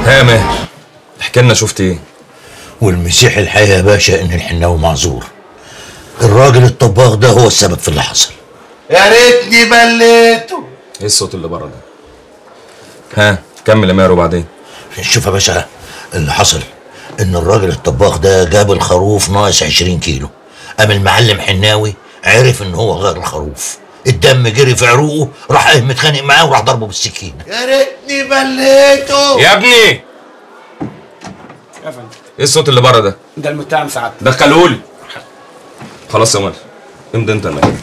ها يا ماهر احكي لنا شفت ايه والمسيح الحقيقة يا باشا إن الحناوي معذور الراجل الطباخ ده هو السبب في اللي حصل يا ريتني بليته ايه الصوت اللي بره ده ها كمل يا ماهر وبعدين شوف يا باشا اللي حصل إن الراجل الطباخ ده جاب الخروف ناقص 20 كيلو قام المعلم حناوي عرف إن هو غير الخروف الدم جري في عروقه راح قايم متخانق معاه وراح ضربه بالسكينة يا ريتني بليته يا ابني يا فندم ايه الصوت اللي بره ده ده المتهم سعادتك دخلهولي خلاص يا ماهر امضي انت يا ماهر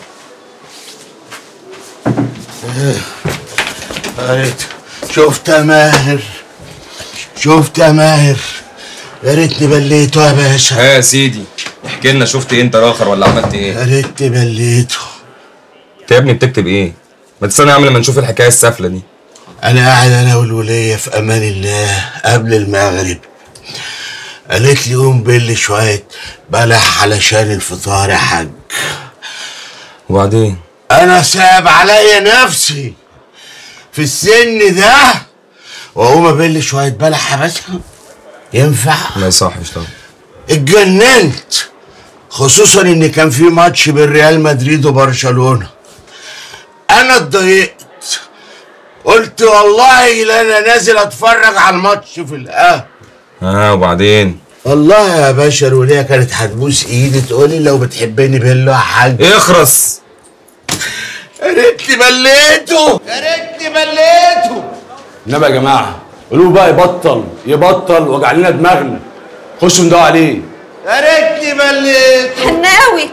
يا ريت شفت يا ماهر شفت يا ماهر يا ريتني بليته يا باشا ها يا سيدي احكي لنا شفت ايه انت راخر ولا عملت ايه يا ريتني بليته انت يا ابني بتكتب ايه ما تستنى يا عم لما نشوف الحكايه السافله دي انا قاعد انا والولية في امان الله قبل المغرب قالت لي قوم بل شوية بلح علشان الفطار يا حاج وبعدين انا ساب عليا نفسي في السن ده واقوم ابل شوية بلح يا باشا ينفع ما يصحش طبعا اتجننت خصوصا ان كان في ماتش بين ريال مدريد وبرشلونه انا اتضايقت قلت والله لا انا نازل اتفرج على الماتش في القهوه ها وبعدين والله يا باشا الوليه كانت هتبوس ايدي تقولي لو بتحبني بيلا يا حاج اخرس يا ريتني بليته يا ريتني بليته انما يا جماعه قولوا له بقى يبطل يبطل وجع لنا دماغنا خشوا ندوا عليه يا ريتني بليته حناوي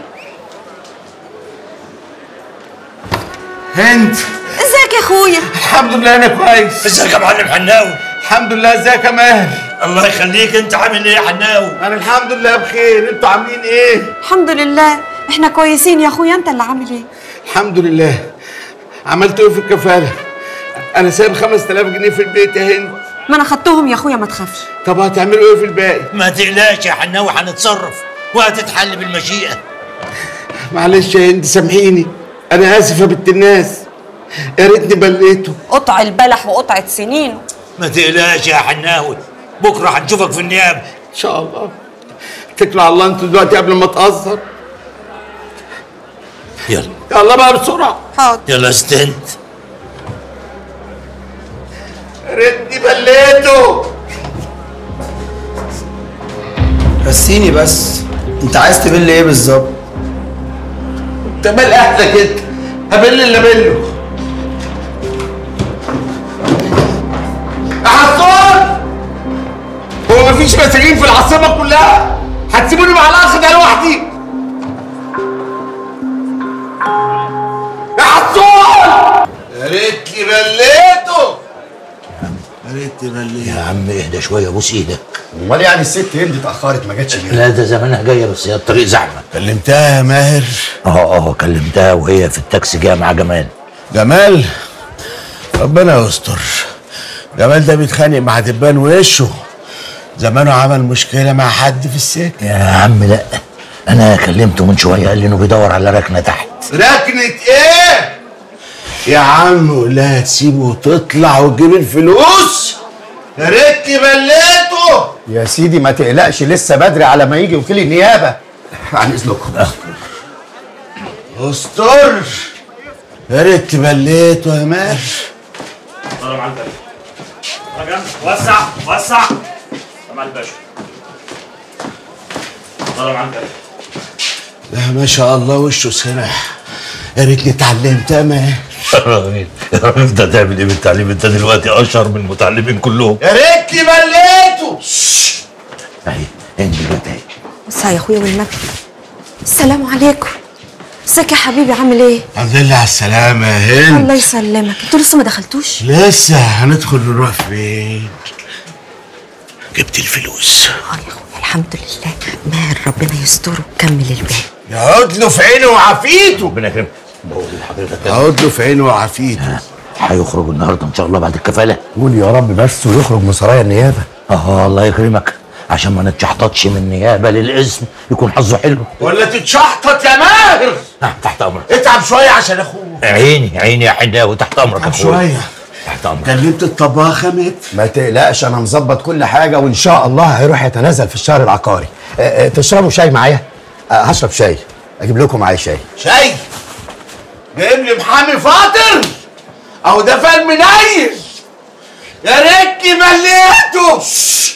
هند ازيك يا اخويا الحمد لله انا كويس ازيك يا معلم حناوي الحمد لله ازيك يا ماهر الله يخليك انت عامل ايه يا حناوي انا الحمد لله بخير انتوا عاملين ايه الحمد لله احنا كويسين يا اخويا انت اللي عامل ايه الحمد لله عملت ايه في الكفاله انا سايب 5000 جنيه في البيت يا هند ما انا خدتهم يا اخويا ما تخافش طب هتعملوا ايه في الباقي ما تقلقش يا حناوي هنتصرف وهتتحل بالمشيئة معلش يا هند سامحيني انا اسف يا بنت الناس يا ريتني بليته قطع البلح وقطعة سنين ما تقلقش يا حناوي بكرة هنشوفك في النيابة ان شاء الله اتكلوا على الله انتوا دلوقتي قبل ما تأثر يلا يلا بقى بسرعه حاضر يلا استنت يا ريتني بليته رسيني بس انت عايز تبل ايه بالظبط انت مال اهلك انت هبل اللي بله يا حصان هو مفيش مساجين في العاصمه كلها هتسيبوني مع الاخ ده لوحدي يا حصان يا ريتني بليته يا ريتني بليته يا عم اهدى شويه بوس ايدك امال يعني الست هند اتاخرت ما جاتش ليه لا ده زمانها جايه بس هي الطريق زحمه كلمتها يا ماهر اه اه كلمتها وهي في التاكسي جايه مع جمال جمال ربنا يستر جمال ده بيتخانق مع دبان وشه زمانه عمل مشكلة مع حد في السكة يا عم لا انا كلمته من شويه قال لي انه بيدور على ركنه تحت ركنة ايه؟ يا عم قول لها تسيبه وتطلع وتجيب الفلوس يا ريتني بليته يا سيدي ما تقلقش لسه بدري على ما يجي وكيل النيابه عن اذنكم استر يا ريتني بليته يا ماهر طالع على الباشا رجل وسع وسع مع الباشا طالع على الباشا لا ما شاء الله وشه سمح يا ريتني اتعلمت يا ماهر يا راجل انت هتعمل ايه بالتعليم انت دلوقتي اشهر من المتعلمين كلهم يا ريتني بليته اهي هند جت اهي بص يا اخويا والنبي السلام عليكم ازيك يا حبيبي عامل ايه الحمد لله على السلامة يا الله هند يسلمك انتوا لسه ما دخلتوش لسه هندخل نروح فين جبت الفلوس اه يا اخويا الحمد لله ماهر ربنا يستره كمل الباقي يقعد له في عينه وعافيته ربنا يكرمك بقول لحضرتك يقعد له في عينه وعافيته هيخرج النهارده ان شاء الله بعد الكفاله قول يا رب بس ويخرج من سرايا النيابه اه الله يكرمك عشان ما نتشحططش من النيابه للاسم يكون حظه حلو ولا تتشحطط يا ماهر آه تحت امرك اتعب شوية عشان اخوه عيني عيني يا حناوي تحت امرك يا اتعب اخويا شوية تحت امرك كلمت الطباخ يا متر ما تقلقش انا مظبط كل حاجه وان شاء الله هيروح يتنازل في الشهر العقاري آه، آه، تشربوا شاي معايا آه، هشرب شاي اجيب لكم معايا شاي شاي جايب لي محامي فاطر او ده فيلم نيل يا ريتني مليته